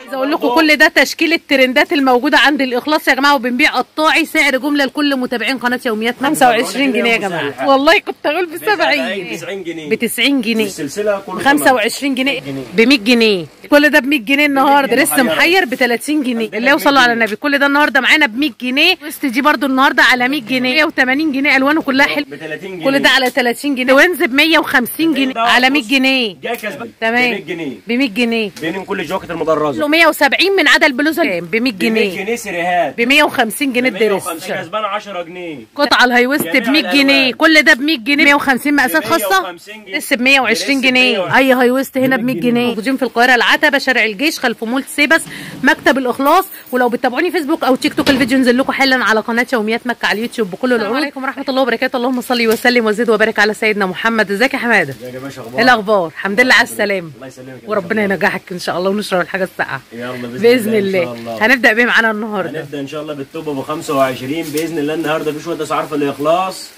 عايزه اقول لكم كل ده تشكيل الترندات الموجوده عند الاخلاص يا جماعه وبنبيع قطاعي سعر جمله لكل متابعين قناه يوميات 25 جنيه يا جماعه والله كنت اقول ب 70 90 جنيه ب 90 جنيه السلسله كله 25 جنيه ب 100 جنيه كل ده ب 100 جنيه النهارده جنيه لسه محيرة. محير ب 30 جنيه عندنا اللي ب يوصلوا 100 على جنيه. النبي كل ده النهارده معانا ب 100 جنيه وسط دي برده النهارده على 100 جنيه 180 جنيه الوانه كلها حلوه ب 30 جنيه كل ده على 30 جنيه وينز ب 150 جنيه ده على 100 بص، جنيه جاي كسبان تمام ب 100 جنيه ب 100 جنيه بين كل الجواكت المدرجه له 170 من عدا البلوزه كام ب 100 ب 100 جنيه جنيه سيريهات ب 150 جنيه الدرس 150 كسبان 10 جنيه قطعه الهاي ويست جميع ب 100 جنيه الألوان. كل ده ب 100 جنيه 150 مقاسات ب خاصه 150 جنيه. لسه ب 120 لسه ب جنيه 120. اي هاي ويست هنا ب 100 100 جنيه جنيه. موجودين في القاهره العتبه شارع الجيش خلف مول سيبس مكتب الاخلاص ولو بتتابعوني فيسبوك او تيك توك الفيديو ينزل لكم حالا على قناه يوميات مكه على اليوتيوب بكل العروض السلام عليكم ورحمه الله وبركاته اللهم صل وسلم وزد وبارك على سيدنا محمد ازيك يا حماده يا باشا ايه اخبار الاخبار الحمد لله على السلامه الله يسلمك يا وربنا ينجحك ان شاء الله ونشرب الحاجه الساقعه يلا باذن, باذن الله, الله إن شاء الله. هنبدا بيه معانا النهارده هنبدا ان شاء الله بالتوب ابو 25 باذن الله النهارده في شويه اسعار في الاخلاص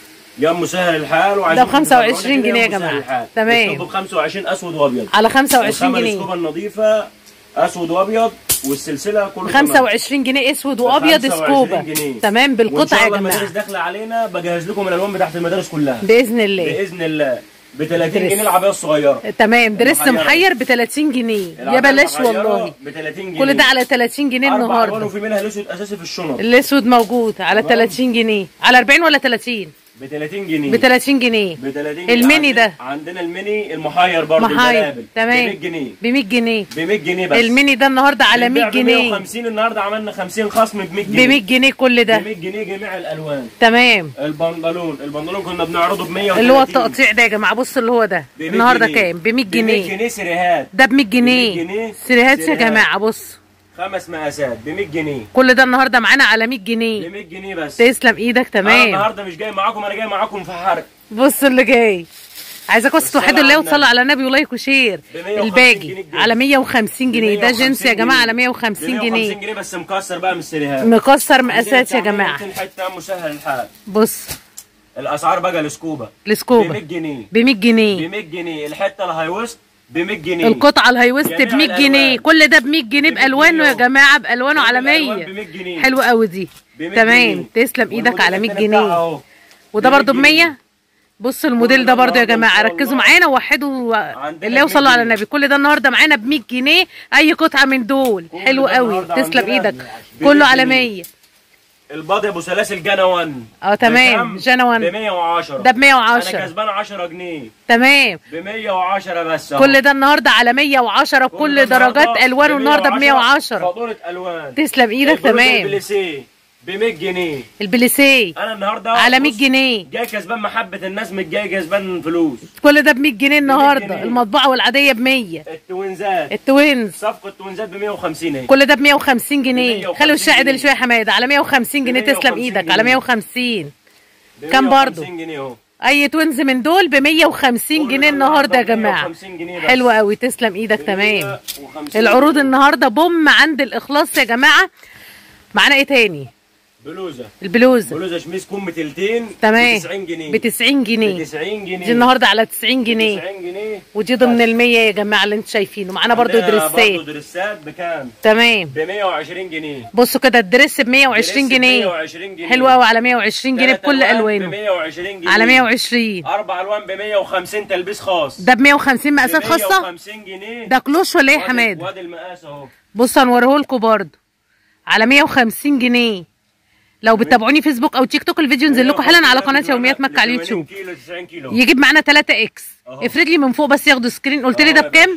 يا مسهل الحال وعايزين ده ب 25 تتابعونا كده جنيه يا مسهل جماعة. الحال. تمام. التوب ب 25 اسود وابيض على 25 الخامة جنيه السكوبه النظيفه اسود وابيض والسلسله كله تمام. 25 جنيه اسود وابيض 25 سكوبه جنيه. تمام وان بالقطع شاء يا الله جماعه المدارس داخله علينا بجهز لكم الالوان بتاعت المدارس كلها باذن الله باذن الله ب 30 درس. جنيه العبايه الصغيره تمام درس المحيرة. محير ب 30 جنيه يا العباية بلاش المحيرة والله ب 30 جنيه كل ده على 30 جنيه اربع الوان النهارده وفي منها الاسود اساسي في الشنط الاسود موجود على تمام. 30 جنيه على 40 ولا 30 ب 30 جنيه ب 30 جنيه ب 30 جنيه الميني عندنا- ده عندنا الميني المحير برضه محاير البلابل تمام ب 100 جنيه ب 100 جنيه ب 100 جنيه بس الميني ده النهارده على 100 بنبيع ب جنيه 150 النهارده عملنا 50 خصم ب 100 ب جنيه 100 جنيه كل ب ده 100 جنيه جميع الالوان تمام البنطلون البنطلون كنا بنعرضه ب 130 اللي هو التقطيع ده يا جماعه بص اللي هو ده ب 100 النهارده جنيه. كام ب 100 ب 100 جنيه جنيه سيريهات ده ب 100 ب 100 جنيه جنيه. سيريهات يا سيريهات. جماعه بص خمس مقاسات ب 100 جنيه كل ده النهارده معانا على 100 ب جنيه 100 جنيه بس تسلم ايدك انا تمام النهارده مش جاي معاكم انا جاي معاكم في حرق بص اللي جاي عايزاكم بس توحدوا الله على وتصلوا على النبي ولايك وشير ب 150 الباجي جنيه الجنيه. على 150 جنيه ده 150 جنس يا جماعه على جنيه. 150 ب 150 جنيه جنيه بس مكسر بقى من السيريهات مكسر مقاسات يا جماعه حته مسهل الحال بص الاسعار بقى السكوبه ب 100 السكوبه جنيه ب 100 ب جنيه 100 جنيه الحته الهاي ويست ب 100 جنيه القطعه الهاي ويست جميع ب 100 جنيه الألوان. كل ده ب 100 جنيه ب 100 بالوانه يا جنيه. جماعه بالوانه على كل الألوان 100 ب 100 جنيه. حلوه قوي دي ب 100 تمام جنيه. تسلم ايدك على 100 والموديل التاني بتاعها جنيه أهو. وده ب 100 برضه ب جنيه. 100 بص الموديل ده برضه يا جماعه ركزوا معانا ووحدوا عندنا اللي ب 100 يوصلوا على جنيه. النبي كل ده النهارده معانا ب 100 جنيه اي قطعه من دول كل حلو ده قوي النهاردة تسلم عندنا ايدك ب كله 100 على جنيه. 100 الباضي ابو سلاسل جانا 1 اه تمام جانا 1 ب 110 ده ب انا 110 كسبان 10 جنيه تمام ب 110 بس أهو. كل ده النهارده على 110 بكل ده درجات النهاردة الوانه النهارده ب 110 فاتوره الوان تسلم ايدك البلوزة تمام البليسيه ب 100 جنيه البليسيه انا النهارده على 100 بص، جنيه جاي كسبان محبه الناس مش جاي كسبان فلوس كل ده ب 100 جنيه النهارده جنيه. المطبعه والعاديه ب 100 التوينزات التوينز صفقه التوينزات ب 150 اهي كل ده ب 150 جنيه 150 خلوا الشقه جنيه. دي شويه يا حماده على 150 جنيه 150 تسلم ايدك على جنيه. 150 ب كام 150 برضو؟ جنيه اهو اي توينز من دول ب 150 كل جنيه ده النهارده يا ب جماعه 150 جنيه بس. حلوه قوي تسلم ايدك تمام 150 العروض جنيه. النهارده بوم عند الاخلاص يا جماعه معانا ايه تاني بلوزه البلوزه بلوزه شميس كم تلتين تمام ب 90 جنيه ب 90 ب جنيه 90 جنيه دي النهارده على 90 جنيه 90 جنيه ودي ضمن ال 100 يا جماعه اللي انتوا شايفينه معانا برضو عندنا برضو دريسات دريسات بكام؟ تمام ب 120 جنيه بصوا كده الدريس ب 120 دريس ب جنيه 120 جنيه حلو قوي على 120 جنيه تلات بكل ألوان ب الوانه 120 جنيه على 120 اربع الوان ب 150 تلبيس خاص ده ب 150 مقاسات ب خاصه 150 جنيه ده كلوش ولا ايه يا وادي- حماد وادي المقاس اهو بصوا هنوريه لكم برضه على 150 جنيه لو بتتابعوني فيسبوك او تيك توك الفيديو ينزل لكم حالا على قناه يوميات مكه على اليوتيوب كيلو 90 كيلو يجيب معانا 3 اكس أهو. افرد لي من فوق بس ياخدوا سكرين قلت لي أهو ده يا بكام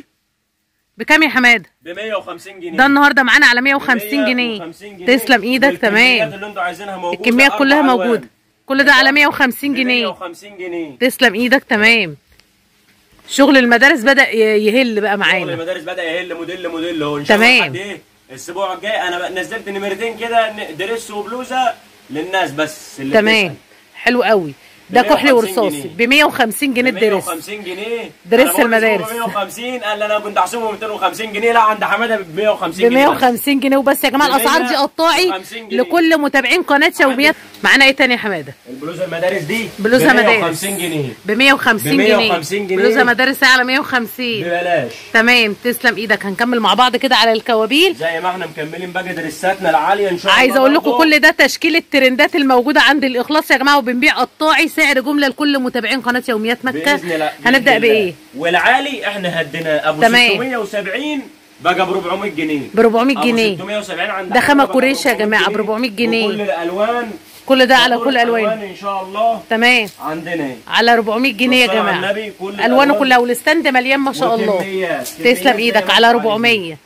بكام يا حماد ب 150 جنيه ده النهارده معانا على 150 جنيه 150 تسلم ايدك والكميات تمام اللي انتوا عايزينها موجوده الكميات أربع كلها ألوان. موجوده كل ده على 150 ب جنيه 150 جنيه تسلم ايدك تمام شغل المدارس بدا ي- يهل بقى شغل معانا المدارس بدا يهل موديل موديل اهو ان شاء الله تمام. لحد ايه الاسبوع الجاي انا بقى نزلت نمرتين كده ن- دريس وبلوزه للناس بس اللي تمام بتسأل. حلو قوي ده ب كحلي 150 ورصاصي جنيه. ب 150 جنيه ب الدرس 150 جنيه درس أنا بقول المدارس. ب 150 قال لي انا كنت احسبه ب 250 جنيه لا عند حماده ب 150 ب جنيه بس. 150 جنيه وبس يا جماعه ب الاسعار دي قطاعي 150 جنيه. لكل متابعين قناه يوميات معانا ايه تاني يا حماده البلوزه المدارس دي بلوزه ب مدارس 150 جنيه ب 150 ب جنيه 150 جنيه. بلوزه مدارس على 150 ببلاش تمام تسلم ايدك هنكمل مع بعض كده على الكوابيل زي ما احنا مكملين باقي درساتنا العاليه ان شاء الله عايزه اقول لكم برضه. كل ده تشكيل الترندات الموجوده عند الاخلاص يا جماعه وبنبيع قطاعي سعر جمله لكل متابعين قناه يوميات مكه باذن الله هنبدا بإذن الله. بايه والعالي احنا هدينا ابو تمام. 670 بقى ب 400 جنيه ب 400 أبو جنيه 670 عند ده خامة أحمد بقى كوريش يا 400 جماعة ب 400 جنيه. وكل الالوان كل ده على وكل كل الوان الالوان ان شاء الله تمام عندنا على 400 جنيه يا بالصلاة على جماعه النبي، كل الوانه الألوان كلها والستاند مليان ما شاء الله وكميات. تسلم كميات زي ايدك ما على احنا 400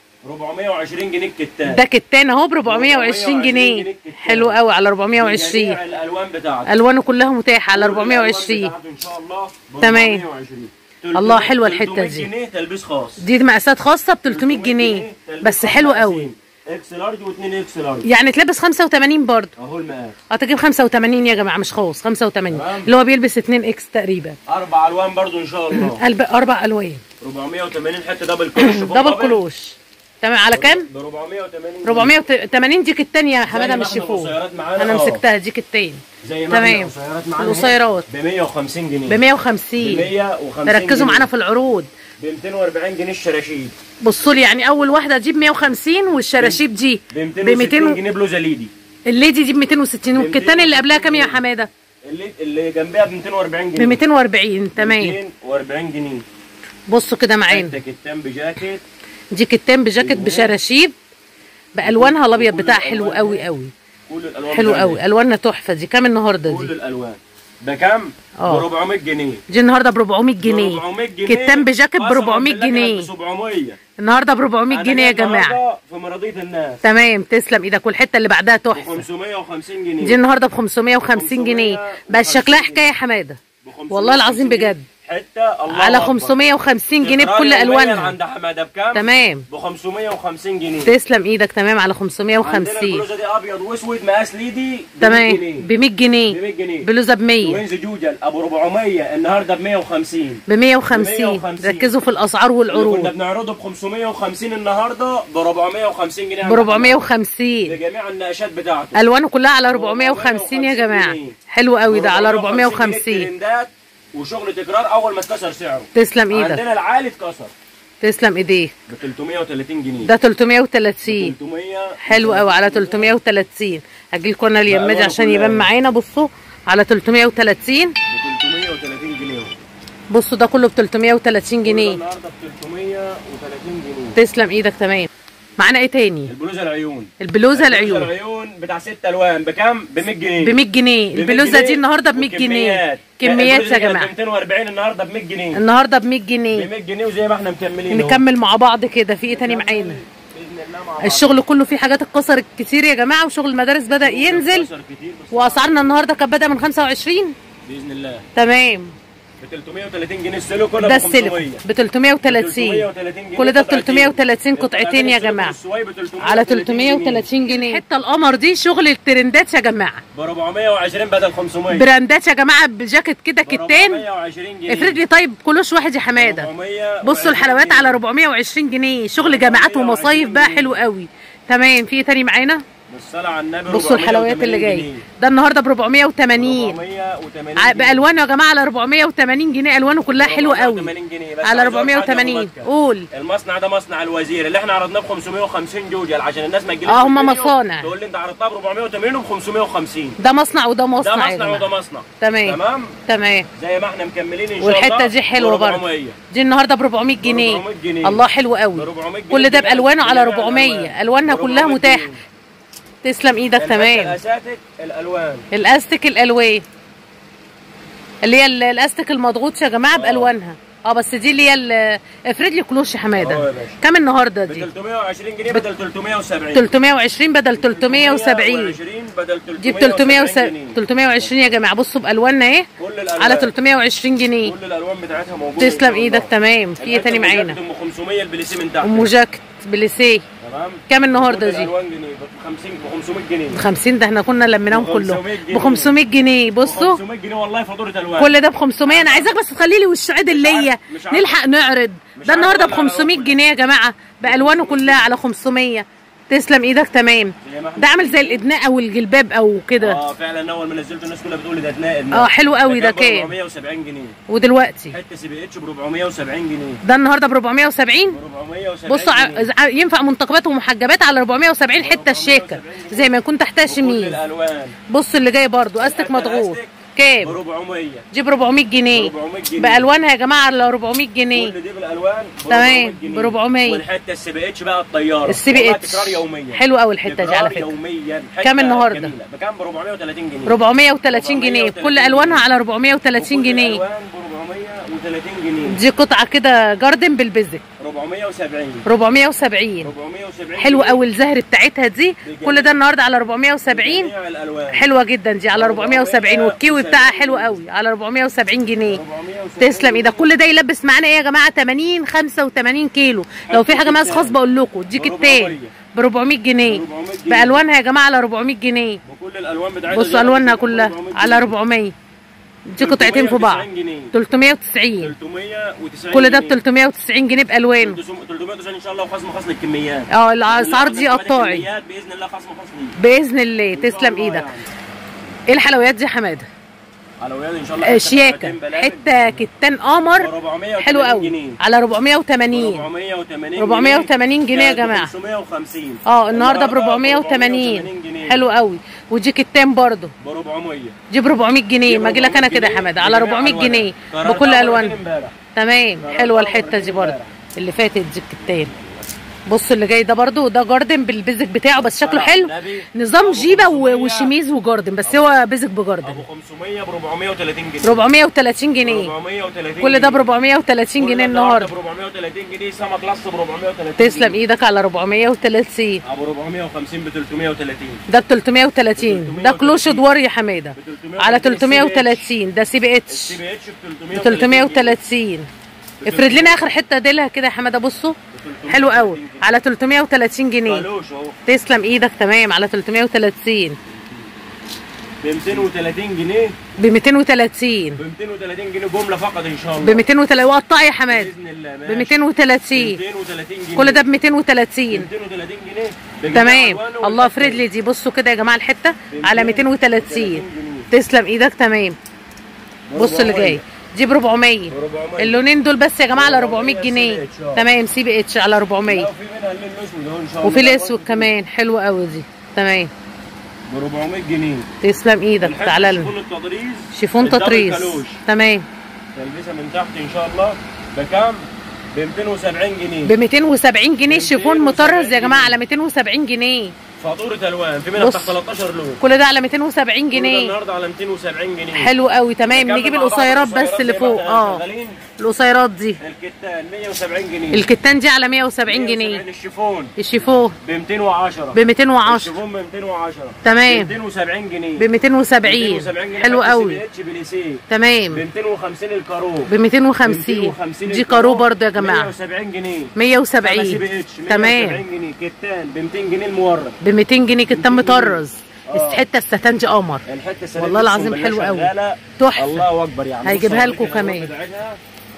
420 جنيه الكتان ده كتان اهو ب 420 420 جنيه جنيه كتان. حلو قوي على 420 جميع الالوان بتاعته الوانه كلها متاحه على كل الألوان 420 بتاعته ان شاء الله ب تمام. 420. الله، حلوة الحتة 300 دي. جنيه تلبيس خاص دي مقاسات خاصه ب 300 جنيه تلبيس بس خاص حلو مقاسين. قوي اكس لارج و2 اكس لارج يعني تلبس 85 برضه اهو المقاس اه تجيب 85 يا جماعه مش خاص 85 تمام. اللي هو بيلبس 2 اكس تقريبا اربع الوان برضو ان شاء الله قلب اربع الوان 480 حته دبل كلوش فوق دبل قبل. كلوش تمام على كام ب 480 جنيه. 480 ديك التانية يا حماده ما مش احنا شيفون القصيرات معانا، انا اه. مسكتها ديك التاني زي ما احنا تمام. القصيرات معانا القصيرات. ب 150 جنيه ب 150 ب 150 ركزوا جنيه. معانا في العروض ب 240 جنيه الشراشيب بصوا لي يعني اول واحده دي ب 150 والشراشيب دي ب ب 260 200 جنيه بلوزه ليدي الليدي دي ب 260 ب والكتان اللي قبلها كام يا 260 حماده اللي اللي جنبها ب 240 ب جنيه 240 تمام 240 جنيه بصوا كده معانا حته كتان بجاكيت دي كتان بجاكيت بشراشيب بالوانها الابيض بتاعها حلو قوي قوي كل الالوان حلو بتاعتها. قوي الوانها تحفه دي كام النهارده كل دي الالوان بكام؟ ب اه. 400 جنيه دي النهارده ب 400 ب جنيه 400 جنيه كتان بجاكيت ب قسماً 400 بالله كانت جنيه ب 700 النهارده ب 400 أنا جنيه يا جاي جماعه النهاردة في مرضيه الناس تمام تسلم ايدك والحته اللي بعدها ب تحفه 550 جنيه دي النهارده ب 550 جنيه بس شكلها حكايه يا حماده ب 550 والله العظيم جنيه. بجد حته الله على أكبر. 550 جنيه تكرار بكل يومياً الوانها عند حماده بكام؟ تمام ب 550 جنيه تسلم ايدك تمام على عندنا 550 البلوزه دي ابيض واسود مقاس ليدي ب 100 تمام جنيه. ب 100 ب جنيه 100 جنيه بلوزه ب 100 وينز جوجل ابو 400 النهارده ب 150 ب 150 150. ركزوا في الاسعار اللي كنا والعروض بنعرضه ب 550 النهارده ب 450 جنيه ب 450 بجميع النقاشات بتاعته الوانه كلها على 450 يا جماعه حلو قوي ده على 450 ترندات وشغل تكرار اول ما اتكسر سعره تسلم ايدك عندنا العالي اتكسر تسلم ايديك ب 330 جنيه ده 330 300 حلو قوي على 330 هجي لكم انا اليماج ألوانه عشان كلها يبان إيه؟ معانا بصوا على 330 ب 330 جنيه بصوا ده كله ب 330 جنيه النهارده ب 330 جنيه تسلم ايدك تمام معانا ايه تاني البلوزه العيون البلوزه العيون العيون بتاع ست الوان بكام؟ ب 100 جنيه ب 100 جنيه ب 100 البلوزه جنيه دي النهارده ب 100 جنيه وكميات. كميات البلوزة يا دي كانت جماعه ب 240 النهارده ب 100 جنيه النهارده ب 100 ب جنيه 100 جنيه وزي ما احنا مكملين اهو. نكمل مع بعض كده في ايه تاني معانا باذن الله مع بعض. الشغل كله فيه حاجات اتكسرت كتير يا جماعه وشغل المدارس بدا ينزل اتكسر كتير بس واسعارنا النهارده كانت بادئه من 25 باذن الله تمام ب 330 جنيه السيليكون ده ب 500 السلك ب 330 جنيه كل ده ب قطعتين. 330 قطعتين يا السيليكون جماعه السواي ب 330 على جنيه. 330 جنيه حتى القمر دي شغل الترندات يا جماعه ب 420 بدل 500 براندات يا جماعه بجاكيت كده ب كتان 420 جنيه افرد لي طيب كلوش واحد يا حماده 420 بصوا الحلويات على 420 جنيه شغل جامعات ومصايف بقى حلو قوي تمام في ايه تاني معانا بالصلاه على النبي بصوا الحلويات اللي 480 جايه جنيه. ده النهارده ب 480 480 ع- جنيه. بالوانه يا جماعه على 480 جنيه الوانه كلها حلوه قوي 480 جنيه بس على عايز أقول حاجة 480 مفكة. قول المصنع ده مصنع الوزير اللي احنا عرضناه ب 550 جوجل عشان الناس ما تجيليش اه، في هما الفيديو مصانع. تقول لي انت عرضتها ب 480 وب 550 ده مصنع وده ده مصنع يا مصنع وده جماعه مصنع تمام تمام تمام زي ما احنا مكملين ان شاء الله والحته دي حلوه ب برضه 400. دي النهارده ب 400 جنيه 400 جنيه. الله حلو قوي ب 400 جنيه كل ده كده بالوانه على جميع 400 الألوان. الوانها ب كلها 400 متاحه جنيه. تسلم ايدك الحتة تمام الاساتك الالوان الاستك الالوان اللي هي ال- الاستك المضغوط يا جماعه بالوانها اه بس دي اللي هي ال- افرد لي كلوش يا اه حماده يا باشا. كام النهارده ب دي 320 جنيه بدل 370 320 بدل 370 320 بدل 370 دي ب 300 جنيه. 320 يا جماعه بصوا بالواننا اهي كل الالوان على 320 جنيه كل الالوان بتاعتها موجوده إن تسلم شاء ايدك الله. تمام في ايه الحتة تاني أم جاكيت معانا ام 500 البليسيه من تحت ام جاكيت بليسيه تمام كام النهارده كل دي الالوان جنيه ب 50 ب 500 جنيه ب 50 ده احنا كنا لميناهم ب كلهم 500 ب جنيه. 500 جنيه ب بصوا 500 جنيه والله فاتوره الوان كل ده ب 500 انا عايزاك بس تخلي لي والشعيد اللي هي عارف- مش عارف. نلحق نعرض مش ده عارف النهارده ب ولا 500 أعرف. جنيه يا جماعه بالوانه كلها على 500 تسلم ايدك تمام زي ما احنا ده عامل زي الادناء او الجلباب او كده اه فعلا اول ما نزلته الناس كلها بتقول لي ده اتنقل اه حلو قوي ده ب كام 470 جنيه ودلوقتي حته سي بي اتش ب 470 جنيه ده النهارده ب 470 ب 470 بصوا ع- جنيه. ع- ينفع منتقبات ومحجبات على 470 حته الشيكه زي ما يكون تحتها بكل شميز الالوان بص اللي جاي برضو استك مضغوط ب كام 400 جيب 400 جنيه 400 جنيه بالوانها يا جماعه على 400 جنيه كل دي بالالوان ب تمام، 400 جنيه. ب 400. والحته السي بي اتش بقى الطياره السي بي والله اتش. تكرار يوميا حلو قوي الحتة دي على تكرار فكرة. يوميا حتة كام النهاردة؟ جميلة. بكام ب 430 جنيه 430 جنيه 430 كل الوانها على 430 وكل جنيه الالوان ب 430 جنيه دي قطعه كده جاردن بالبيزك 470 470 470 حلوه جنيه. قوي الزهر بتاعتها دي كل ده النهارده على 470 جميع الالوان حلوه جدا دي على 470 والكيوي بتاعها حلو قوي على 470 جنيه 470 تسلم ايدك كل ده يلبس معانا ايه يا جماعه 80 85 كيلو لو في حاجه مقاس خاص بقول لكم دي كتان ب 400 جنيه 400 جنيه. بالوانها يا جماعه على 400 جنيه وكل الالوان بتاعتها بصوا الوانها كلها على 400 دي قطعتين في بعض 390 جنيه. 390 390 كل ده ب جنيه. 390 جنيه بالوانه 390 ان شاء الله وخصم خصم الكميات اه الاسعار دي قطاعي الكميات باذن الله خصم خصم باذن الله تسلم ايدك ايه الحلويات دي يا حماده حلويات ان شاء الله آه، حتة شياكه قطعتين بلاش. حته كتان قمر 480 حلو قوي جنيه. على 480 480 480 جنيه يا كانت جماعة. 550 اه النهارده ب 480 جنيه. حلو قوي ودي كتان برضه ب 400 دي ب 400 جنيه ما اجي لك انا كده يا حماده على 400 جنيه بكل الوان تمام حلوه الحته دي برضه اللي فاتت دي الكتان بص اللي جاي ده برضه ده جاردن بالبيزك بتاعه بس شكله حلو نظام جيبه و- وشميز وجاردن بس هو بيزك بجاردن ابو 500 ب 430 جنيه 430 جنيه 430 كل ده ب 430 جنيه ب النهارده 430 جنيه سمك لص ب 430 تسلم ايدك على 430 ابو 450 ب 330 ده ب 330 ده كلوش ادوار يا حماده على 330 ده سي بي اتش السي بي اتش ب ب 330 330 افرد لنا اخر حته ديلها كده يا حماده بصوا حلو قوي على 330 جنيه قالوش اهو تسلم ايدك تمام على 330 ب 230 جنيه ب 230 ب 230 جنيه جمله فقط ان شاء ب الله 230 وقطع يا حماده باذن الله ب ماشي. 230 230 جنيه كل ده ب 230 230 جنيه بجميع تمام ألوانه الله والحتة افرد لي دي بصوا كده يا جماعه الحته على 230 230 تسلم ايدك تمام بص اللي جاي دي ب 400 400. اللونين دول بس يا جماعه على 400 400 جنيه CBH آه. تمام سي بي اتش على 400 لا، وفي منها اللون الاسود اهو ان شاء الله وفي الاسود كمان حلو قوي دي تمام ب 400 جنيه تسلم ايدك الحتة تعالى لنا شيفون التطريز شيفون الدبل تطريز كالوش. تمام تلبسها من تحت ان شاء الله بكام؟ ب 270 جنيه ب 270 جنيه شيفون 270 مطرز يا جماعه جنيه. على 270 جنيه فاتوره الوان في منها بص. بتاع 13 لون كل ده على 270 كل ده جنيه النهارده على 270 جنيه حلو قوي تمام نكمل نجيب مع بعض القصيرات بس القصيرات اللي زي ما فوق احنا اه شغالين. القصيرات دي الكتان 170 جنيه الكتان دي على 170 جنيه الشيفون الشيفون ب 210 ب 210 الشيفون ب 210 تمام. ب 270 جنيه ب 270 270 جنيه حلو حتى قوي سي بي اتش بليسيه ب تمام 250 الكارو ب 250 دي كارو برضه يا جماعه 170 جنيه 170 سي بي اتش 170 تمام جنيه كتان ب 200 جنيه المورد ب 200 جنيه كتان مطرز آه. الحته الستان دي قمر الحته السنة والله دي العظيم أقسم حلو بالله قوي. شغالة. تحفة. الله اكبر يعني هيجيبها بص لكم أوريك الألوان كمان. بتاعتها.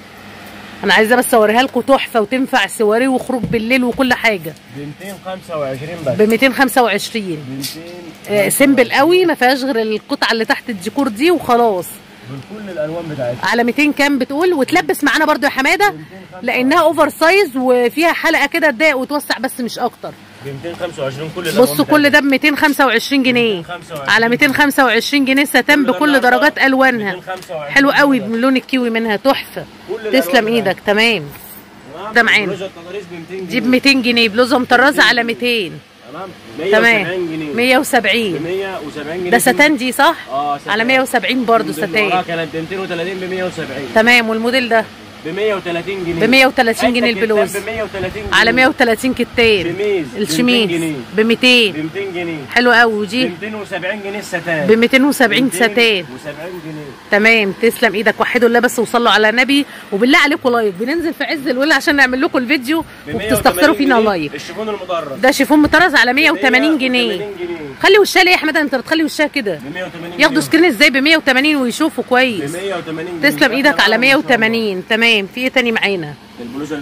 انا عايزه بس اوريها لكم تحفه وتنفع سواري وخروج بالليل وكل حاجه ب 225 بس ب 225 ب 200 آه، سيمبل قوي ما فيهاش غير القطعه اللي تحت الديكور دي وخلاص بكل الالوان بتاعتها على 200 كام بتقول وتلبس معانا برضو يا حماده لانها اوفر سايز وفيها حلقه كده تضايق وتوسع بس مش اكتر ب 225 كل الالوان بصوا كل ده ب 225 جنيه 225. على 225 جنيه ستان كل ده بكل النهاردة درجات الوانها 225 حلو قوي كده. بلون الكيوي منها تحفه كل الألوان تسلم بتاعتها. ايدك تمام تمام؟ ده معانا. بلوزة التضاريس ب 200 جنيه دي ب 200 جنيه بلوزه مطرزه على 200 تمام تمام 170 جنيه ب 170 170 جنيه ده ستان دي صح اه ستان. على 170 برضو الموديل اللي وراها ستان كانت ب 230 ب 170 تمام والموديل ده ب 130 جنيه ب 130 جنيه حتة البلوز. كتان ب 130 جنيه على 130 كتان شميز ب 200 الشميز جنيه. ب 200 ب 200 جنيه حلو قوي ب ودي 270 جنيه الستان ب 270 ستان 270 جنيه تمام تسلم ايدك وحدوا الله بس وصلوا على النبي وبالله عليكم لايك بننزل في عز الولع عشان نعمل لكم الفيديو ب وبتستخسروا 180 فينا جنيه لايك الشيفون المدرج ده شيفون مطرز على 180 جنيه 180 جنيه خلي وشها ليه يا احمد انت بتخلي وشها كده ب 180 ياخدوا جنيه. سكرين ازاي ب 180 ويشوفوا ب كويس 180 جنيه تسلم ايدك على إحنا معانا ما شاء الله. 180 تمام في ايه تاني معانا البلوزه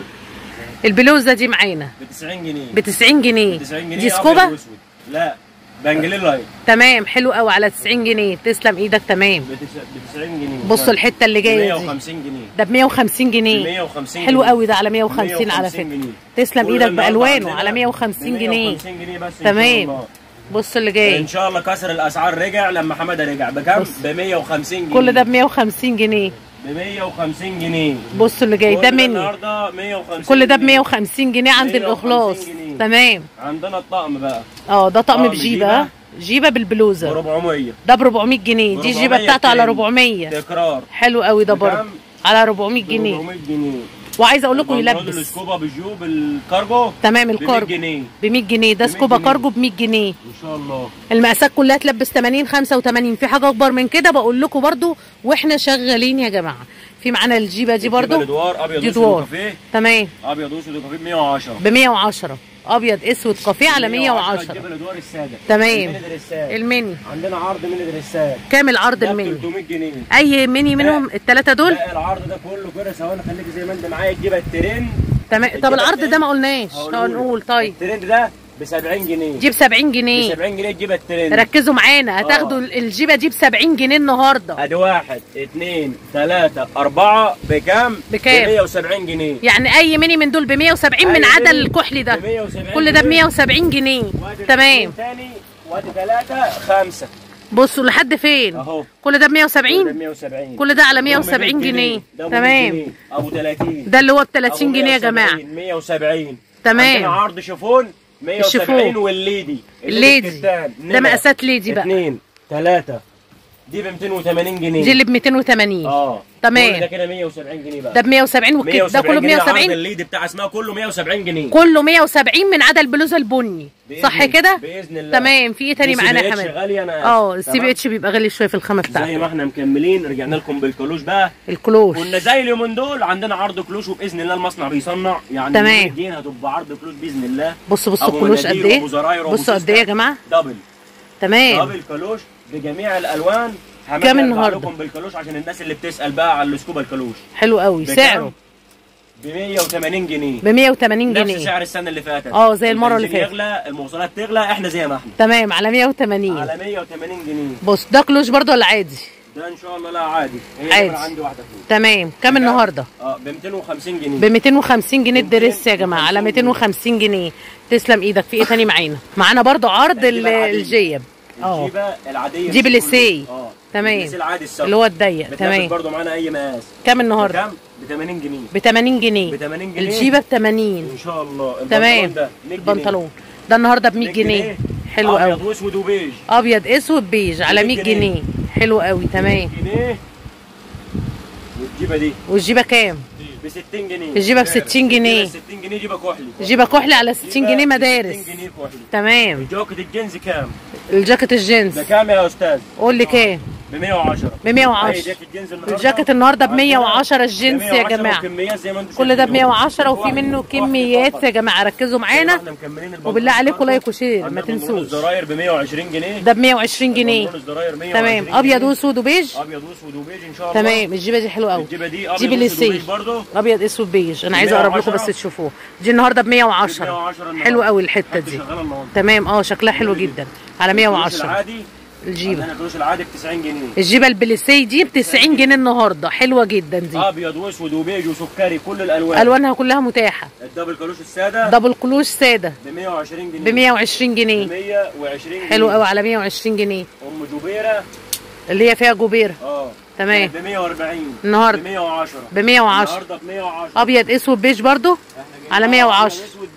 البلوزه دي معانا ب 90 جنيه ب 90 جنيه 90 جنيه دي أبيض سكوبا وأسود. لا بنجلين لايت تمام حلو قوي على 90 جنيه تسلم ايدك تمام ب 90 جنيه بصوا الحته اللي جايه دي 150 جنيه ده ب 150 ب جنيه 150 حلو جنيه. قوي ده على 150 على 150 فكره جنيه. تسلم كل ايدك النهاردة بالوانه عندنا على 150 ب جنيه 150 جنيه بس إن شاء تمام الله. بصوا اللي جاي ان شاء الله كسر الاسعار رجع لما حماده رجع بكام؟ بص. ب 150 جنيه كل ده ب 150 جنيه ب 150 جنيه بصوا اللي جاي كل ده مني النهارده 150 كل ده ب جنيه. 150 جنيه عند 150 الاخلاص جنيه. تمام عندنا الطقم بقى اه ده طقم طقم بجيبه جيبة. ها؟ جيبه ب بالبلوزه 400 ده ب 400 جنيه دي الجيبه 400 بتاعته على تاني. 400 تكرار حلو قوي ده بكام؟ برضه على 400 ب جنيه 400 جنيه وعايزه اقول لكم البنطلون يلبس السكوبا بالجو بالكارجو تمام ب 100 الكارجو جنيه ب 100 جنيه ده 100 سكوبا جنيه. كارجو ب 100 جنيه ان شاء الله المقاسات كلها تلبس 80 85 في حاجه اكبر من كده بقول لكم برضو واحنا شغالين يا جماعه في معانا الجيبه دي برضو الادوار ابيض دي واسود دوار وكافيه تمام ابيض واسود وكافيه ب 110 ب 110 ابيض اسود كافيه على 110 جيب الادوار الساده تمام. الميني دريسات الميني عندنا عرض ميني دريسات كام العرض ده ب الميني 300 جنيه اي ميني منهم الثلاثه دول لا العرض ده كله كده ثواني خليك زي ما انت معايا تجيب الترند تمام طب العرض ده ما قلناش هقوله لك. هنقول طيب الترند ده ب 70 جنيه جيب 70 ب جنيه 70 جنيه تجيب الترند ركزوا معانا هتاخدوا الجيبه دي ب 70 جنيه النهارده ادي واحد اثنين ثلاثة أربعة بكام؟ بكام؟ ب 170 جنيه يعني اي ميني من دول ب 170 أي من عدا ميني الكحلي ده ب 170 كل ده ب جنيه. 170 جنيه وادي تمام اثنين تاني وادي ثلاثة خمسة بصوا لحد فين اهو كل ده ب كل ده 170 ب 170 كل ده على ده 170 100 جنيه ده ب 100 تمام جنيه. ابو 30 ده اللي هو ب أبو 30 جنيه يا 170 جماعه 170 تمام. عندنا عرض شيفون 170 الشيفون. والليدي الليدي. الكتان. ده مقاسات ليدي بقى. اثنين ثلاثة دي ب 280 جنيه دي اللي ب 280 اه تمام. كل ده كده 170 جنيه بقى ده ب 170 والكت ده كله ب جنيه. عرض 170 الليد بتاع اسمها كله 170 جنيه كله 170 من عدا البلوزه البني بإذن- صح كده باذن الله تمام في ايه تاني دي معانا يا CBH حماد غاليه انا آسف. اه السي تمام؟ بي اتش بيبقى غالي شويه في الخامه زي بتاعته ما احنا مكملين رجعنا لكم بالكلوش بقى الكلوش كنا زي اليومين دول عندنا عرض كلوش وباذن الله المصنع بيصنع يعني تمام. اليومين الجايين هتبقى عرض كلوش باذن الله بصوا بصوا أبو الكلوش قد مناديل ايه وأبو زراير وأبو بصوا قد سوسته. ايه يا جماعه دبل تمام دبل كلوش بجميع الالوان كام همجي أرجع النهاردة؟ لكم بالكلوش عشان الناس اللي بتسال بقى على السكوبا الكلوش حلو قوي بكام؟ سعره ب 180 جنيه ب 180 نفس جنيه سعر السنه اللي فاتت اه، زي المرة اللي البنزين فاتت. يغلى المواصلات تغلى احنا زي ما احنا تمام على 180 على 180 جنيه بص ده كلوش برضو ولا عادي ده ان شاء الله لا عادي هي عادي. عادي. عندي واحده فيه تمام كام النهارده اه ب 250 جنيه ب 250 جنيه الدريس يا جماعه على 250 جنيه تسلم ايدك في ايه تاني معانا معانا برضو عرض ال- الجيبة العادية. الجيب اه الجيبه العاديه جيب مش الإسي. كله. اه تمام. الإسي العادي الصف اللي هو الضيق بتنافس تمام برضه معانا اي مقاس كام النهارده بكام؟ ب 80 جنيه ب 80 جنيه ب 80 جنيه الجيبه ب 80 ان شاء الله تمام البنطلون ده 100 جنيه. البنطلون ده النهارده ب 100 100 جنيه حلو قوي ابيض واسود وبيج ابيض اسود بيج على 100 100 جنيه جنيه. حلو قوي تمام 100 جنيه والجيبه دي والجيبه كام ب 60 جنيه الجيبة ب 60 جنيه. 60 جنيه جيبه كحلي جيبه كحلي على 60 جيبة جنيه ب مدارس 60 جنيه كحلي تمام جاكيت الجينز كام؟ الجاكيت الجينز ده كام يا استاذ؟ قول لي كام ب 110 ب 110 أي جاكيت جينز النهارده الجاكيت النهارده ب عندنا 110 الجينز يا 110 جماعه وكميات زي ما انتم كل ده ب شايفين. 110 وفي واحد- منه واحد كميات فقط. يا جماعه ركزوا معانا احنا مكملين البنطلون وبالله عليكم برضه. لايك وشير ما عندنا بنطلون تنسوش الزراير ب 120 جنيه ده ب 120 جنيه بنطلون الزراير 120 تمام ابيض جنيه. واسود وبيج ابيض واسود وبيج ان شاء الله تمام الجيبه دي حلوه قوي الجيبه دي ابيض جيب واسود السي وبيج برضه ابيض اسود بيج انا عايزه اقرب لكم بس 110. تشوفوه دي النهارده ب 110 110 النهارده. حلو قوي الحته حتى دي شغاله النهارده تمام اه شكلها حلو جدا على الفلوس 110 العادي الجيبه عندنا الفلوس العادي ب 90 جنيه الجيبه البليسي دي ب 90 جنيه النهارده حلوه جدا دي ابيض واسود وبيج وسكري كل الالوان الوانها كلها متاحه الدبل كالوش الساده دبل كلوش ساده ب 120 جنيه ب 120 جنيه 120 جنيه حلو قوي على 120 جنيه ام جبيره اللي هي فيها جوبيره اه تمام. ب 140 النهاردة. ب 110 ب 110 النهارده ب 110 ابيض اسود بيج برضو احنا جايبين على 110 أبيض اسود بيج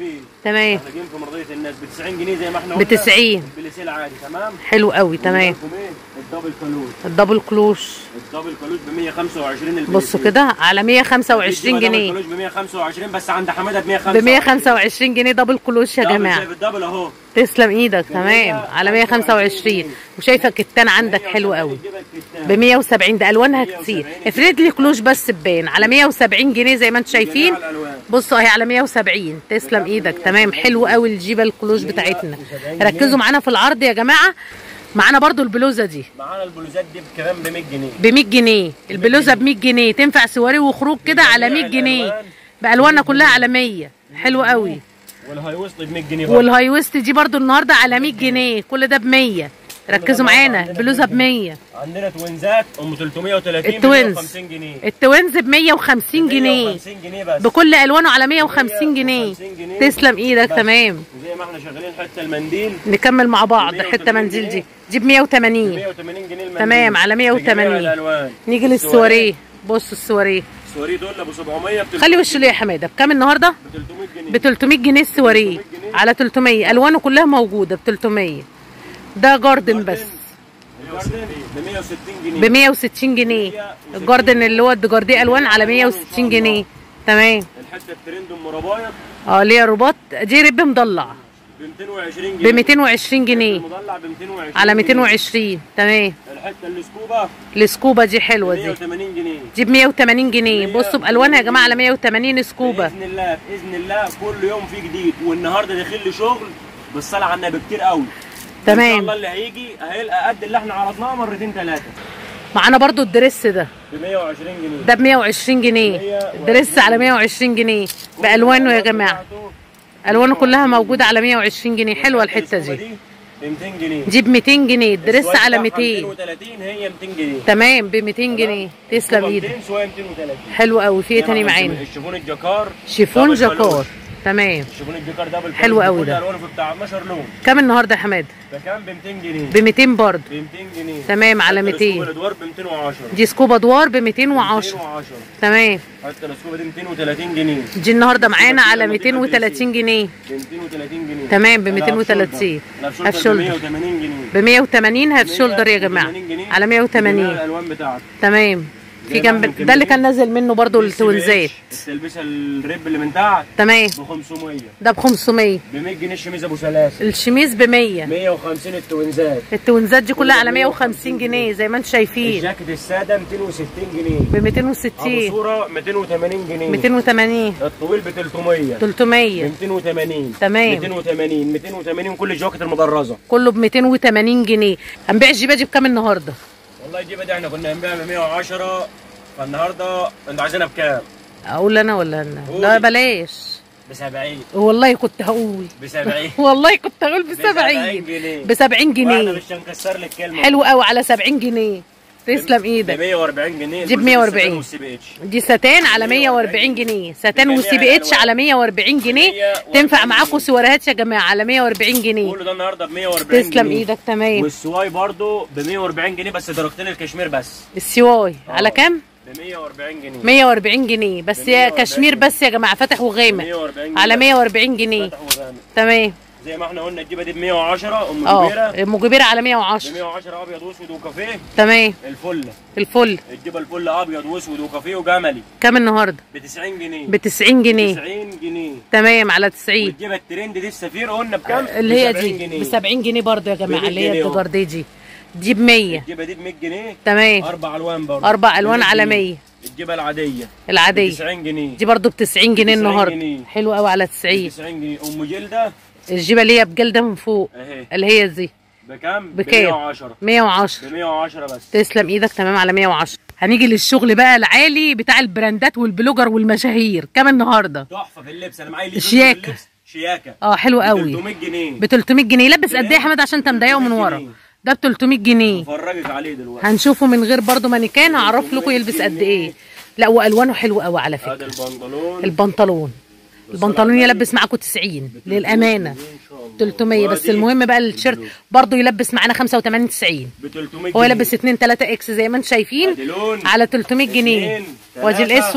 تمام احنا جايين في مرضيه الناس ب 90 جنيه زي ما احنا ب 90 بالسيل عادي تمام حلو قوي تمام ونجيب لكم ايه الدبل كالوش الدبل كلوش الدبل كالوش ب 125 البليسيل بصوا كده على 125 جنيه الكالوش ب 125 بس عند حماده ب ب 125 125 جنيه دبل كلوش يا دبل جماعه شايف الدبل اهو تسلم ايدك تمام على 125 وشايفه الكتان عندك حلو قوي نجيب الكتان. ب 170 ده الوانها 170 كتير افرد لي كلوش بس تبان على 170 جنيه زي ما انتم شايفين جميع الألوان. بصوا اهي على 170 تسلم ايدك تمام حلو قوي الجيبه الكلوش بتاعتنا ركزوا معانا في العرض يا جماعه معانا برضو البلوزه دي معانا البلوزات دي كمان ب 100 جنيه ب 100 جنيه البلوزه ب 100 جنيه تنفع سواري وخروج كده على 100 جنيه بالوانها كلها على 100 حلو قوي والهاي وسط ب 100 جنيه برضه. والهاي ويست دي برضو النهارده على 100 جنيه كل ده ب 100 ركزوا معانا البلوزه ب 100 عندنا توينزات ام 330 التوينز. ب 150 جنيه التوينز ب 150 جنيه 150 جنيه بس بكل الوانه على 150 جنيه 150 جنيه. تسلم ايدك بس. تمام زي ما احنا شغالين حتى المنديل نكمل مع بعض 180 حته منديل دي جنيه. دي ب 180 180 جنيه المنديل تمام، على 180. بجميع الالوان نيجي للسواريه بص السواريه السواريه دول ابو 700 ب خلي وشه ليه يا حماده بكام النهارده ب 300 جنيه ب 300 جنيه السواريه 300 جنيه. على 300 الوانه كلها موجوده ب 300 ده جاردن بس الجاردن ب 160 جنيه ب 160 جنيه الجاردن اللي هو الدجارديه الوان على 160 جنيه تمام الحته الترند ام ربايط اه ليه رباط دي رب مضلع ب 220 ب جنيه 220 جنيه المضلع ب 220 على جنيه. 220 تمام الحته السكوبا السكوبا دي حلوه دي 180 جنيه دي ب 180 جنيه بصوا بالوانها يا جماعه على 180 سكوبا باذن الله باذن الله كل يوم في جديد والنهارده داخل لي شغل بالصلاه على النبي كتير قوي تمام. ان شاء الله اللي هيجي هيلقى قد اللي احنا عرضناه مرتين ثلاثه معانا برضو الدريس ده ب 120 جنيه ده ب 120 جنيه الدريس على 120 جنيه بالوانه يا جماعه الوانه كلها موجوده على 120 جنيه حلوه الحته دي ب 200 جنيه دي ب 200 جنيه الدريس السواق على بتاعها 200 230 هي 200 جنيه تمام ب 200 جنيه تسلم ايدك 200 شويه 230 حلو قوي في ايه تاني معانا الشيفون الجاكار شيفون دبل جاكار فلوس. تمام الشيفون الجاكار دبل حلو فلوس. قوي كل ده. الوانه في بتاع 12 لون كام النهارده يا حماد ده كام ب 200 جنيه ب 200 برضه ب 200 جنيه تمام، على حتى 200. الاسكوبا الادوار ب 210 دي سكوبا دوار ب 210 210 تمام حتى الاسكوبا دي 230 جنيه دي النهارده معانا على 230 جنيه ب 230 جنيه تمام، ب لا، 230. هاف هاف شولدر شولدر. ب 180 جنيه ب 180 هاف شولدر يا جماعه 180 جنيه. على جميع 180 الالوان بتاعته تمام في زي ما جنب احنا ده اللي مكملين. كان نازل منه برضو التوينزات التلبسه الريب اللي من تحت تمام ب 500 ده ب 500 ب 100 جنيه الشميز ابو سلاسل الشميز ب 100 150 التوينزات التوينزات دي كلها على 150 جنيه زي ما انتم شايفين الجاكيت الساده 260 جنيه ب ابو 260 صوره 280 جنيه 280 الطويل ب 300 ب 300 280 تمام. 280 280 كل الجواكت المدرزه كله ب 280 جنيه هنبيع الجيبه دي بكام النهارده والله الجيبه دي احنا كنا هنبيعها ب 110 فالنهارده انتوا عايزينها بكام؟ اقول انا ولا انا قولي. لا بلاش ب 70 والله كنت هقول ب 70 والله كنت هقول ب ب 70 70 جنيه. ب 70 واحنا جنيه مش هنكسر لك كلمه حلو قوي على 70 جنيه تسلم ب ايدك 140 جنيه دي ب البلوزة 140. والسي بي اتش دي ستان على 140 جنيه ستان بجميع وسي بي اتش الألوان. على 140 جنيه 140 تنفع معاكم سواريهات يا جماعه على 140 جنيه كله ده النهارده ب 140 تسلم جنيه. ايدك تمام والسواي برضو ب 140 جنيه بس درجتين الكشمير بس السواي على كام ب 140 جنيه 140 جنيه بس ب يا 140 كشمير بس يا جماعه فاتح وغامق 140 جنيه على بس. 140 جنيه فتح وغامق تمام زي ما احنا قلنا الجيبه دي ب 110 ام اه كبيره مجبره على ب 110 110 ابيض واسود وكافيه تمام الفله الفل الجيبه الفل ابيض واسود وكافيه وجملي كام النهارده ب 90 جنيه ب 90 جنيه 90 جنيه تمام على 90 والجيبه الترند دي السفير قلنا بكام؟ اللي هي ب 70 دي جنيه. ب 70 جنيه برضه يا جماعه ب 100 اللي هي جنيه اهو. الدجارديه دي دي ب 100 الجيبه دي ب 100 جنيه تمام اربع الوان برضه اربع الوان ب على جنيه. 100 الجيبه العاديه ب العاديه 90 جنيه دي برضه ب 90 جنيه 90 النهارده جنيه. حلو قوي على 90 90 جنيه ام جلده الجيبه اللي هي بجلده من فوق اهي اللي هي دي بكام؟ بكام 110 110 ب 110 بس تسلم ايدك تمام على 110 هنيجي للشغل بقى العالي بتاع البراندات والبلوجر والمشاهير كام النهارده تحفه في اللبس انا معايا ليه شياكة. في اللبس شياكه اه حلو قوي 300 جنيه ب 300 جنيه لبس قد ايه يا حماد عشان انت مضايقه من 300 ورا جنيه. ده ب 300 جنيه افرجك عليه دلوقتي هنشوفه من غير برضه مانيكان هعرف لكم يلبس قد ايه لا والوانه حلوه قوي على هذا فكره البنطلون البنطلون البنطلون يلبس معاكم 90 للامانه ان شاء الله 300 بس وادي المهم بقى التيشيرت برضه يلبس معانا 85 90 ب 300 هو جنيه. لابس 2 3 اكس زي ما انتم شايفين ادي لون على 300 جنيه اتنين، وادي تلاتة، الاسود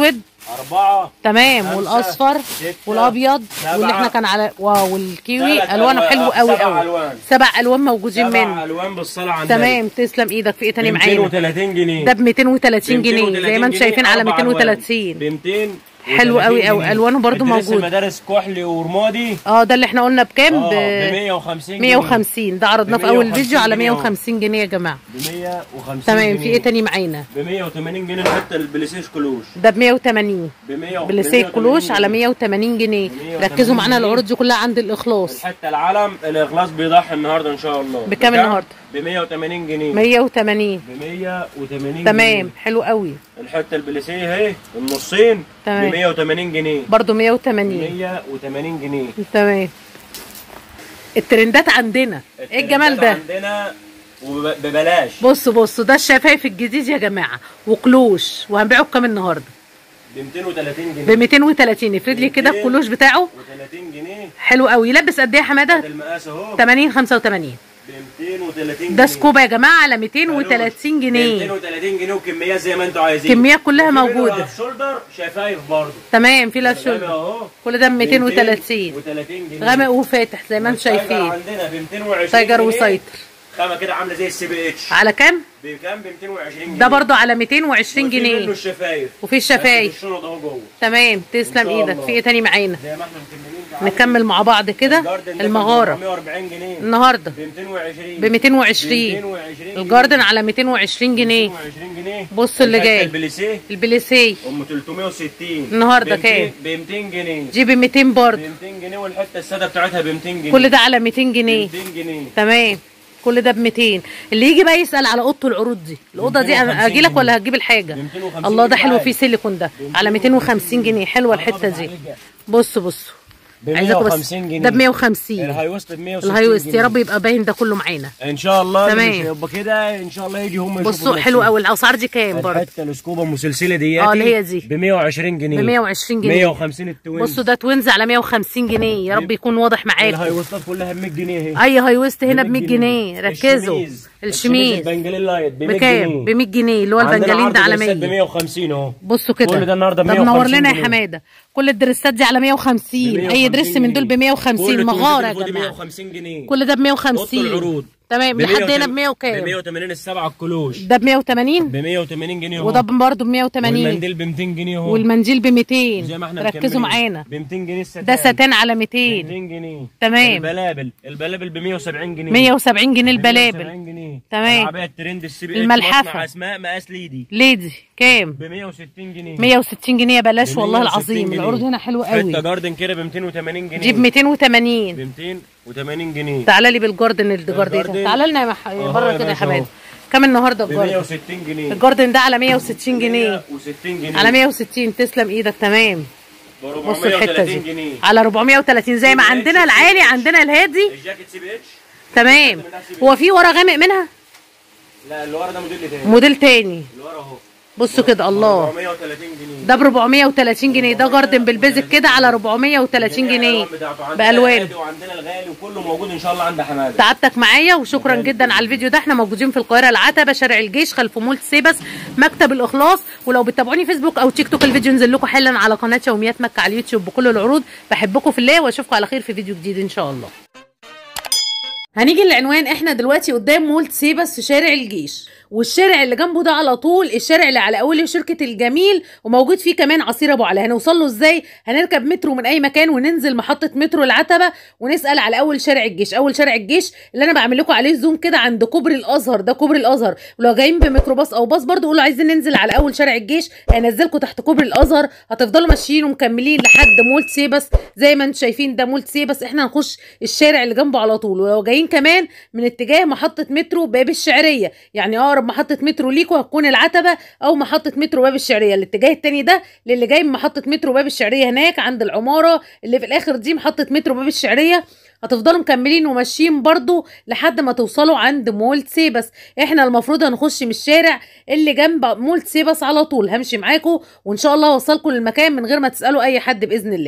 أربعة تمام خمسة، والاصفر ستة، والابيض سبعة، واللي احنا كان على واو والكيوي ثلاث الوانه ألوان، حلو آه، قوي سبع قوي ألوان. سبع الوان موجودين سبع منه ألوان بالصلاة على النبي تمام تسلم ايدك في ايه تاني معانا 230 جنيه ده ب 230 جنيه 230 زي ما انتم جنيه، شايفين على أربع ألوان. 230 ب 200 حلو قوي قوي، ألوانه برضو موجود. المدارس كحلي ورمادي اه ده اللي احنا قلنا بكام اه ب ب 150 جنيه 150 ده عرضناه ب في اول 150 فيديو على جنيه أهو. 150 جنيه يا جماعه ب 150 تمام في ايه تاني معانا ب 180 جنيه حتى البليسيش كلوش ده ب 180 ب 100 بلسيك كلوش على 180 جنيه 180 ركزوا معانا جنيه. العروض دي كلها عند الاخلاص حتى العلم الاخلاص بيضحي النهارده ان شاء الله بكام النهاردة؟ ب 180 جنيه 180 ب 180 تمام جنيه. حلو قوي الحته البليسيه اهي النصين تمام. ب 180 جنيه برضو 180 180 جنيه تمام الترندات عندنا ايه الجمال ده عندنا وببلاش بصوا بصوا ده الشفايف الجديد يا جماعه وكلوش وهنبيعه بكام النهارده ب 230 ب جنيه 230 افرد لي كده الكلوش بتاعه و30 جنيه حلو قوي يلبس قد ايه يا حماده المقاس اهو 80 85 ب 230 جنيه ده سكوب يا جماعه على 230 ب جنيه 230 جنيه وكميات زي ما انتوا عايزين كميات كلها وفي منه موجودة. هاف شولدر شفايف برضه تمام في لا غامق شولدر اهو كل ده ب 230 و30 جنيه غامق وفاتح زي ما انتم والتايجر شايفين عندنا ب 220 تايجر جنيه. وسيطر خامه كده عامله زي السي بي اتش على كام بكام ب 220 جنيه ده برضو على 220 وفي منه جنيه الشفايف وفي الشفايف بس الشنط اهو جوه تمام تسلم إن شاء ايدك الله. في ايه تاني معانا زي ما احنا مكملين تعالوا. نكمل مع بعض كده الجاردن ده كان المغاره 440 جنيه النهارده ب 220 ب 220 الجاردن على 220 جنيه 220 جنيه بص اللي الحتة جاي. البليسيه البليسيه ام 360 النهاردة ب 200 كام؟ ب 200 جنيه دي ب 200 ب برضه 200 جنيه والحته الساده بتاعتها ب 200 جنيه كل ده على 200 ب جنيه 200 جنيه تمام كل ده ب 200 اللي يجي بقى يسال على اوضه العروض دي الاوضه دي انا 250 اجي لك ولا جنيه. هتجيب الحاجه ب 250 الله ده جنيه حلو عادي. فيه سيليكون ده على 250 جنيه حلوه الحته دي بصوا بصوا ب عايزاكم بس 150 جنيه ده ب 150 الهاي ويست ب 160 الهاي ويست يا جنيه. رب يبقى باين ده كله معانا ان شاء الله تمام. مش هيبقى كده ان شاء الله يجي هم يشوفوا بصوا بنفسهم. حلو قوي الاسعار دي كام برضه الحته السكوبه المسلسله دياتي اه، اللي هي دي. ب 120 جنيه ب 120 جنيه 150 التوينز بصوا ده توينز على 150 جنيه يا رب يكون واضح الهاي معاكم ويستات كلها ب 100 جنيه اهي اي هاي ويست هنا ب 100 100 جنيه ركزوا الشميز الشميز البنجلين لايت ب 100 بكام جنيه ب 100 جنيه اللي هو البنجالين ده على ب 100 150 اهو بصوا كده كل ده النهارده ب ده منور 150 لنا يا جنيه. حماده كل الدريسات دي على 150 اي دريس من دول ب 150 مغاره يا جماعه 150 جنيه كل ده ب اوضه 150 العروض تمام لحد هنا ب 100 ب وكام 180 السبعه الكلوش ده ب 180 ب 180 جنيه اهو وده برضه ب 180 والمنديل ب 200 جنيه اهو والمنديل ب 200 زي ما احنا ركزوا مكملين. معانا ب 200 جنيه الستان ده ستان على 200 200 جنيه تمام. البلابل البلابل ب 170 جنيه 170 جنيه البلابل 170 جنيه تمام. العباية الترند السي بي الملحفة. مصنع اسماء مقاس ليدي ليدي كام ب 160 جنيه 160 جنيه بلاش ب والله 160 العظيم جنيه. العروض هنا حلوه حته قوي جاردن كده ب 280 جنيه دي ب 280 ب 280 جنيه تعالى لي بالجاردن الجاردن الجاردن. تعالى لنا يا مح... أهو بره يا كده يا باشا حبايبي أهو. كام النهارده ب الجاردن 160 جنيه الجاردن ده على 160 جنيه 160 جنيه على 160 تسلم ايدك تمام ب بصوا الحته 430 دي جنيه على 430 زي ما سي بي عندنا اتش، العالي سي بي اتش. عندنا الهادي الجاكيت سي بي اتش تمام هو في ورا غامق منها لا اللي ورا ده موديل تاني موديل تاني اللي ورا اهو بصوا كده الله 430 جنيه ده ب 430 جنيه ده جاردن بالبيزك كده على 430 جنيه بالوان وعندنا الغالي وكله موجود ان شاء الله عند حماده تعبتك معايا وشكرا جدا على الفيديو ده احنا موجودين في القاهره العتبه شارع الجيش خلف مول سيبس مكتب الاخلاص ولو بتتابعوني فيسبوك او تيك توك الفيديو ينزل لكم حالا على قناه يوميات مكه على اليوتيوب بكل العروض بحبكم في الله واشوفكم على خير في فيديو جديد ان شاء الله هنيجي للعنوان احنا دلوقتي قدام مول سيبس في شارع الجيش والشارع اللي جنبه ده على طول الشارع اللي على اوله شركه الجميل وموجود فيه كمان عصير ابو علي هنوصل له ازاي هنركب مترو من اي مكان وننزل محطه مترو العتبه ونسال على اول شارع الجيش اول شارع الجيش اللي انا بعمل لكم عليه زوم كده عند كوبري الازهر ده كوبري الازهر ولو جايين بميكروباص او باص برضو قولوا عايزين ننزل على اول شارع الجيش هينزلكم تحت كوبري الازهر هتفضلوا ماشيين ومكملين لحد مول سيبس زي ما انتم شايفين ده مول سيبس احنا هنخش الشارع اللي جنبه على طول ولو جايين كمان من اتجاه محطه مترو باب الشعريه يعني اقرب محطه مترو ليكوا هتكون العتبه او محطه مترو باب الشعريه الاتجاه التاني ده للي جاي من محطه مترو باب الشعريه هناك عند العماره اللي في الاخر دي محطه مترو باب الشعريه هتفضلوا مكملين وماشيين برضو لحد ما توصلوا عند مول سيبس احنا المفروض هنخش من الشارع اللي جنب مول سيبس على طول همشي معاكم وان شاء الله اوصلكم للمكان من غير ما تسالوا اي حد باذن الله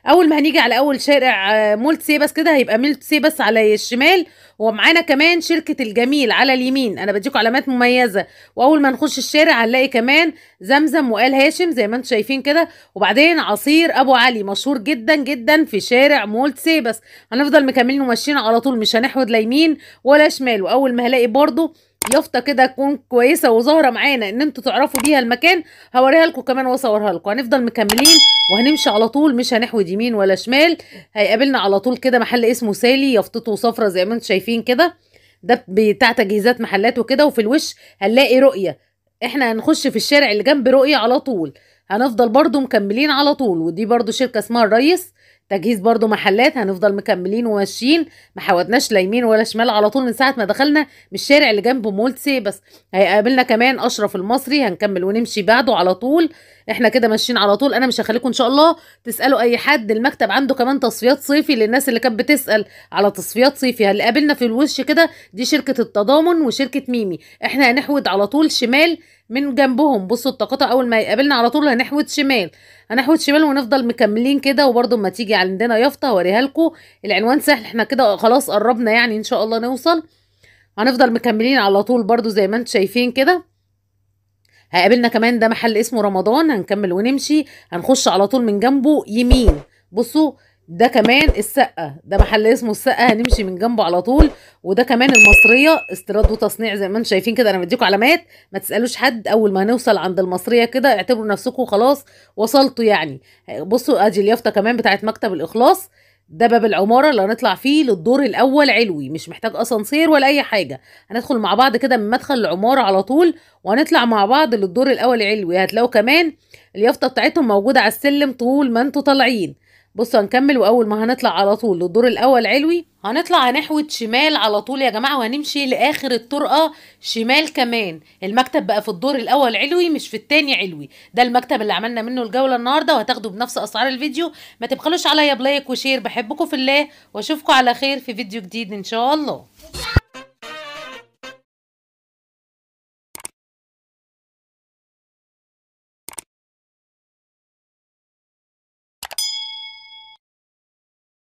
اول ما هنيجي على اول شارع آه، مول سيبس كده هيبقى مول سيبس على الشمال ومعانا كمان شركة الجميل على اليمين انا بديكم علامات مميزة واول ما نخش الشارع هنلاقي كمان زمزم وآل هاشم زي ما انتم شايفين كده وبعدين عصير ابو علي مشهور جدا جدا في شارع مول سيبس هنفضل مكملين وماشيين على طول مش هنحود لا يمين ولا شمال واول ما هلاقي برضو يافطه كده تكون كويسه وظاهره معانا ان انتوا تعرفوا بيها المكان هوريها لكم كمان واصورها لكم هنفضل مكملين وهنمشي على طول مش هنحود يمين ولا شمال هيقابلنا على طول كده محل اسمه سالي يافطته صفرة زي ما انتم شايفين كده ده بتاع تجهيزات محلات وكده وفي الوش هنلاقي رؤيه احنا هنخش في الشارع اللي جنب رؤيه على طول هنفضل برضو مكملين على طول ودي برضو شركه اسمها الريس تجهيز برضو محلات هنفضل مكملين وماشيين ما حودناش لا يمين ولا شمال على طول من ساعه ما دخلنا من الشارع اللي جنب مول سيبس هيقابلنا كمان اشرف المصري هنكمل ونمشي بعده على طول احنا كده ماشيين على طول انا مش هخليكم ان شاء الله تسالوا اي حد المكتب عنده كمان تصفيات صيفي للناس اللي كانت بتسال على تصفيات صيفي اللي قابلنا في الوش كده دي شركه التضامن وشركه ميمي احنا هنحود على طول شمال من جنبهم بصوا التقاطع اول ما يقابلنا على طول هنحود شمال هنحود شمال ونفضل مكملين كده وبرده اما تيجي عندنا يافطه هوريها لكم العنوان سهل احنا كده خلاص قربنا يعني ان شاء الله نوصل هنفضل مكملين على طول برده زي ما انتم شايفين كده هيقابلنا كمان ده محل اسمه رمضان هنكمل ونمشي هنخش على طول من جنبه يمين بصوا ده كمان السقة ده محل اسمه السقة هنمشي من جنبه على طول وده كمان المصرية استيراد وتصنيع زي ما انتم شايفين كده انا بديكم علامات ما تسألوش حد اول ما نوصل عند المصرية كده اعتبروا نفسكم خلاص وصلتوا يعني بصوا ادي اليافطة كمان بتاعت مكتب الاخلاص ده باب العمارة اللي هنطلع فيه للدور الأول علوي مش محتاج أسانسير ولا أي حاجة هندخل مع بعض كده من مدخل العمارة على طول وهنطلع مع بعض للدور الأول علوي هتلاقوا كمان اليافطة بتاعتهم موجودة على السلم طول ما انتوا طالعين بصوا هنكمل واول ما هنطلع على طول للدور الاول علوي هنطلع هنحود شمال على طول يا جماعه وهنمشي لاخر الطرقه شمال كمان المكتب بقى في الدور الاول علوي مش في التاني علوي ده المكتب اللي عملنا منه الجوله النهارده وهتاخدوا بنفس اسعار الفيديو ما تبخلوش عليا بلايك وشير بحبكم في الله واشوفكم على خير في فيديو جديد ان شاء الله